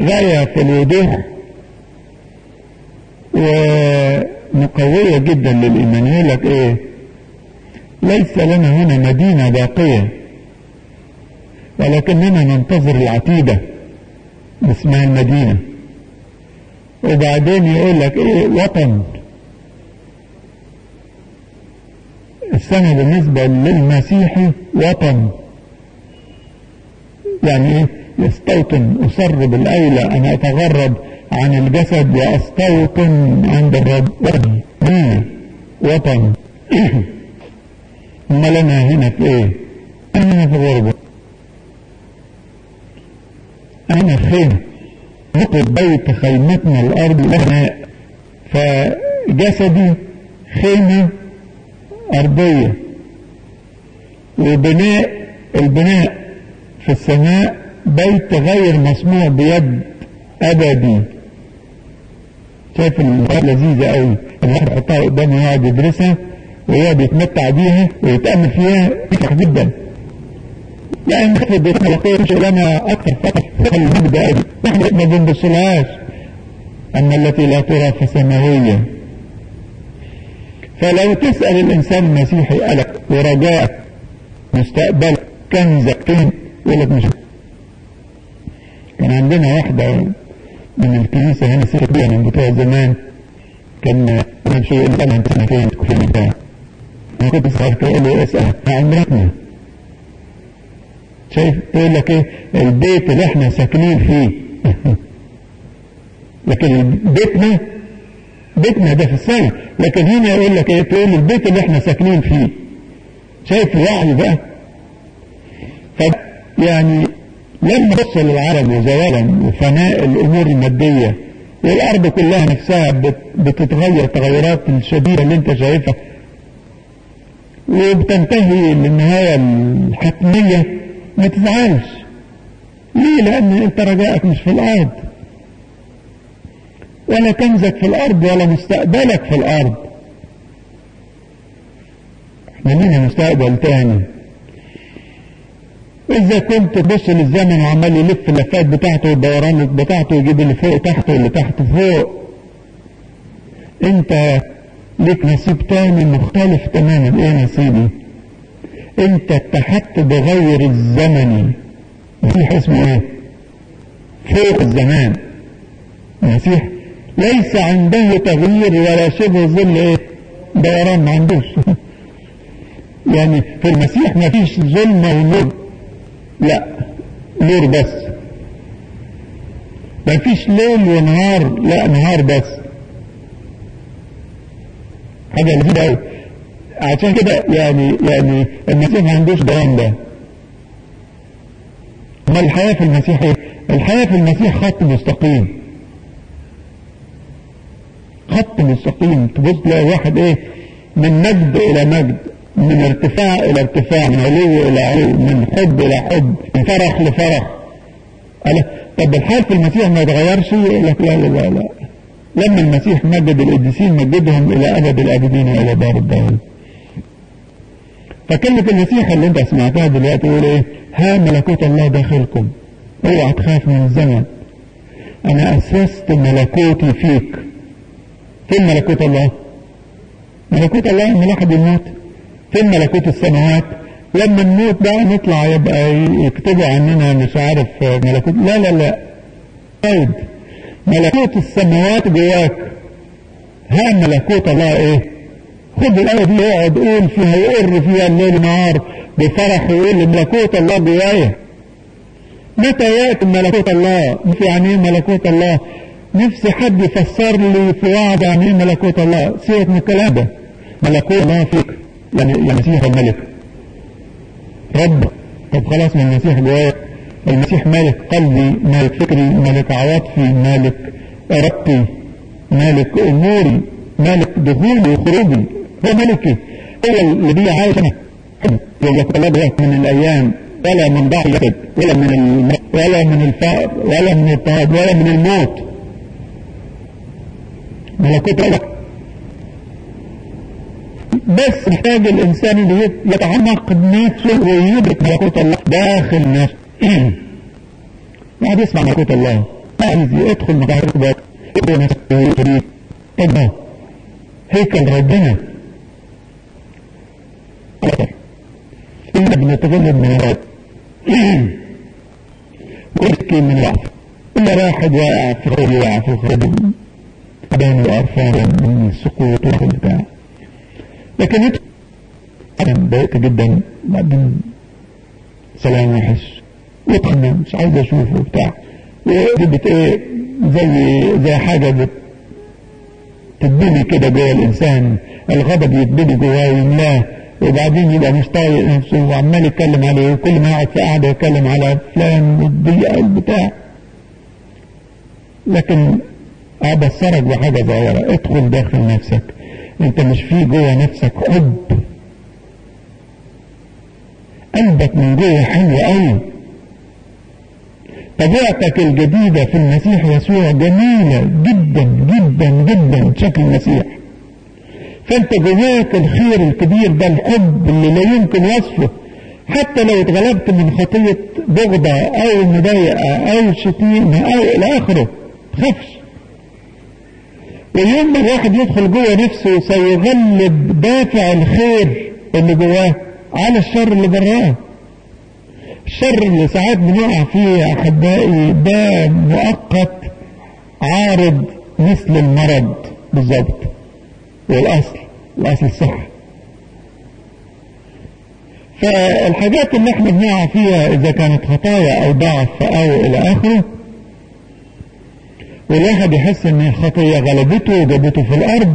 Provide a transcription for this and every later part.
غاية في الوضوح ومقوية جدا للإيمان يقول لك إيه ليس لنا هنا مدينة باقية ولكننا ننتظر العتيدة اسمها المدينة وبعدين يقول لك ايه وطن السنة بالنسبة للمسيحي وطن يعني ايه يستوطن أصر بالأولى أن أتغرب عن الجسد وأستوطن عند الرب وطن وطن أما لنا هنا في إيه؟ أنا في غربة أنا خيمة نقل بيت خيمتنا الأرض لنا فجسدي خيمة أرضية وبناء البناء في السماء بيت غير مصنوع بيد أبدي شايف الغاية لذيذة قوي الواحد يحطها قدامه يقعد يدرسها ويقعد يتمتع بيها ويتأمل فيها يفرح جدا يعني نخفض بيتنا لقية شغلانة أكثر فقط فقط المجد أبي نحن ما بنبصلهاش أما التي لا ترى فسماوية فلو تسأل الإنسان المسيحي قلق ورجاء مستقبلك كنزك فين يقول لك مش كان عندنا واحدة من الكنيسة هنا سيرة بيها من بتوع زمان كان أنا شيء اللي قالها أنت فين فين بتاع أنا كنت صغير كده أقول له اسأل عمرتنا شايف تقول لك إيه البيت اللي إحنا ساكنين فيه لكن بيتنا بيتنا ده في السنة لكن هنا يقول لك إيه تقول البيت اللي إحنا ساكنين فيه شايف الوعي بقى ف يعني لما بص للعرب وزوالا وفناء الامور الماديه والارض كلها نفسها بتتغير تغيرات الشديده اللي انت شايفها وبتنتهي للنهايه الحتميه ما تزعلش ليه لان انت رجائك مش في الارض ولا كنزك في الارض ولا مستقبلك في الارض احنا لينا مستقبل تاني إذا كنت تبص للزمن وعمال يلف اللفات بتاعته والدوران بتاعته ويجيب اللي فوق تحت واللي تحت فوق أنت ليك نصيب تاني مختلف تماما إيه نصيبي؟ أنت اتحدت بغير الزمني المسيح اسمه إيه؟ فوق الزمان المسيح ليس عنده تغيير ولا شبه ظل إيه؟ دوران ما عندوش يعني في المسيح ما فيش ظلمة ونور لا نور بس ما فيش ليل ونهار لا نهار بس حاجة لذيذة قوي عشان كده يعني يعني المسيح ما عندوش دوام ده ما الحياة في المسيح ايه؟ الحياة في المسيح خط مستقيم خط مستقيم تبص تلاقي واحد ايه من مجد الى مجد من ارتفاع الى ارتفاع من علو الى علو من حب الى حب من فرح لفرح قال طب الحال في المسيح ما يتغيرش يقول لك لا لا لا لا لما المسيح مجد القديسين مجدهم الى ابد الابدين والى دار الدار فكلمة المسيح اللي انت سمعتها دلوقتي يقول ايه ها ملكوت الله داخلكم اوعى تخاف من الزمن انا اسست ملكوتي فيك فين ملكوت الله ملكوت الله ان الواحد يموت فين ملكوت السماوات لما نموت بقى نطلع يبقى يكتبوا عننا مش عارف ملكوت لا لا لا قيد ملكوت السماوات جواك ها ملكوت الله ايه خد الآية دي يقعد يقول فيها يقر فيها الليل ونهار بفرح ويقول ملكوت الله جوايا متى يأتي ملكوت الله مش يعني ايه ملكوت الله نفسي حد يفسر لي في وعد عن ايه ملكوت الله سيبك من الكلام ده ملكوت الله فيك يعني يا مسيح الملك رب طب خلاص من المسيح جوايا المسيح مالك قلبي مالك فكري مالك عواطفي مالك ارادتي مالك اموري مالك دخولي وخروجي هو ملكي هو اللي بيه عايش انا يقول الله من الايام ولا من ضعف الجسد ولا من الم... ولا من الفقر ولا من الاضطهاد ولا من الموت ملكوت الله بس محتاج الانسان اللي يتعمق بنفسه ويدرك ملكوت الله داخل نفسه واحد يسمع ملكوت الله عايز يدخل مجال بقى يبقى نفسه يريد الله هيكل ربنا إحنا بنتغلب من الرب ويبكي من العفو إلا واحد واقع في خوف واقع في خوف أبان وأرفان من السقوط والبتاع لكن أنا ضايقت جدا بعدين سلام وحش وطنه مش عايز أشوفه بتاع وجبت إيه زي زي حاجة بت تتبني كده جوه الإنسان الغضب يتبني جواه ويملاه وبعدين يبقى مش طايق نفسه وعمال يتكلم عليه وكل ما يقعد في قعده يتكلم على فلان والضيقه والبتاع لكن ابصرك بحاجه صغيره ادخل داخل نفسك انت مش في جوه نفسك حب قلبك من جوه حلو قوي طبيعتك الجديدة في المسيح يسوع جميلة جدا جدا جدا شكل المسيح فانت جواك الخير الكبير ده الحب اللي لا يمكن وصفه حتى لو اتغلبت من خطية بغضة او مضايقة او شتيمة او الى اخره تخافش ويوم ما الواحد يدخل جوه نفسه سيغلب دافع الخير اللي جواه على الشر اللي براه الشر اللي ساعات بنقع فيه يا احبائي ده مؤقت عارض مثل المرض بالظبط والاصل الاصل الصح فالحاجات اللي احنا بنقع فيها اذا كانت خطايا او ضعف او الى اخره والواحد يحس ان الخطية غلبته وجابته في الارض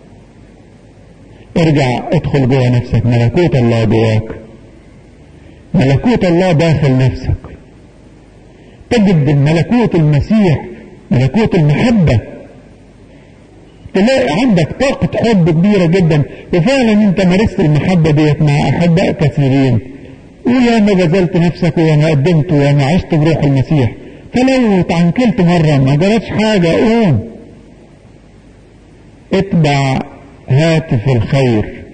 ارجع ادخل جوه نفسك ملكوت الله جواك ملكوت الله داخل نفسك تجد ملكوت المسيح ملكوت المحبة تلاقي عندك طاقة حب كبيرة جدا وفعلا انت مارست المحبة ديت مع احباء كثيرين ويا ما بذلت نفسك ويا ما قدمت ويا ما عشت بروح المسيح فلو اتعنكلت مرة ما جرتش حاجة قوم اتبع هاتف الخير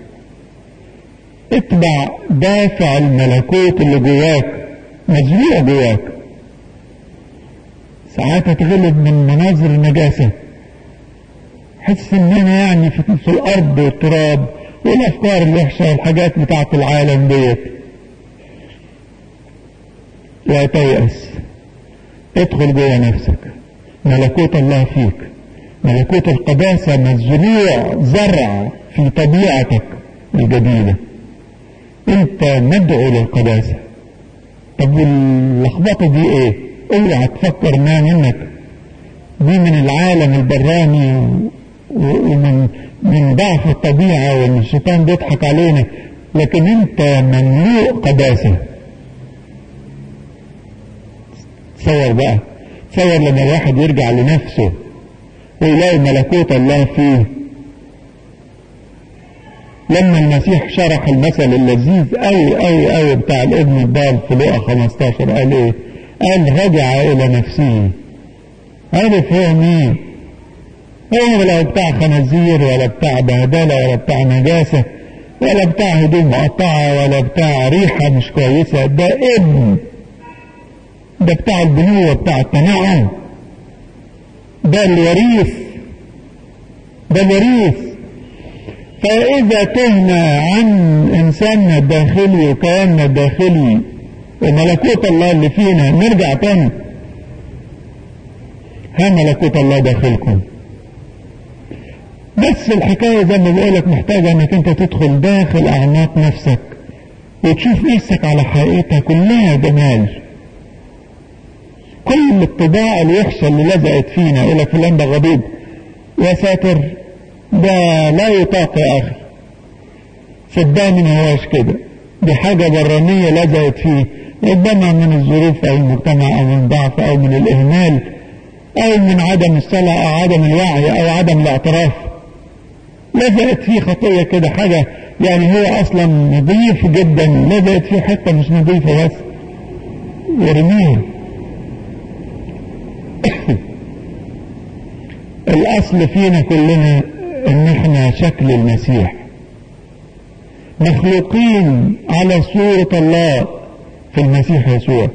اتبع دافع الملكوت اللي جواك مزروع جواك ساعات هتغلب من مناظر النجاسة حس ان انا يعني في, في الارض والتراب والافكار الوحشة والحاجات بتاعت العالم ديت لا تيأس ادخل جوه نفسك ملكوت الله فيك ملكوت القداسة مزروع زرع في طبيعتك الجديدة انت مدعو للقداسة طب واللخبطة دي ايه اوعى تفكر انها منك دي من العالم البراني ومن من ضعف الطبيعة وان الشيطان بيضحك علينا لكن انت مملوء قداسة تصور بقى تصور لما الواحد يرجع لنفسه ويلاقي ملكوت الله فيه لما المسيح شرح المثل اللذيذ قوي قوي قوي بتاع الابن الضال في لقا 15 قال ايه؟ قال رجع الى نفسه عرف هو مين؟ هو لا بتاع خنازير ولا بتاع بهدله ولا بتاع نجاسه ولا بتاع هدوم مقطعه ولا بتاع ريحه مش كويسه ده ابن ده بتاع البنوه بتاع التنعم ده الوريث ده الوريث فإذا تهنا عن إنساننا الداخلي وكياننا الداخلي وملكوت الله اللي فينا نرجع تاني ها ملكوت الله داخلكم بس الحكاية زي ما بقولك محتاجة انك انت تدخل داخل اعماق نفسك وتشوف نفسك على حقيقتها كلها جمال كل الطباع الوحشة اللي لزقت فينا يقول لك فلان ده غضيب يا ساتر ده لا يطاق يا اخي صدقني ما هواش كده دي حاجة برانية لزقت فيه ربما من الظروف او المجتمع او من ضعف او من الاهمال او من عدم الصلاة او عدم الوعي او عدم الاعتراف لزقت فيه خطية كده حاجة يعني هو اصلا نظيف جدا لزقت فيه حتة مش نظيفة بس ورميها الاصل فينا كلنا ان احنا شكل المسيح مخلوقين على صورة الله في المسيح يسوع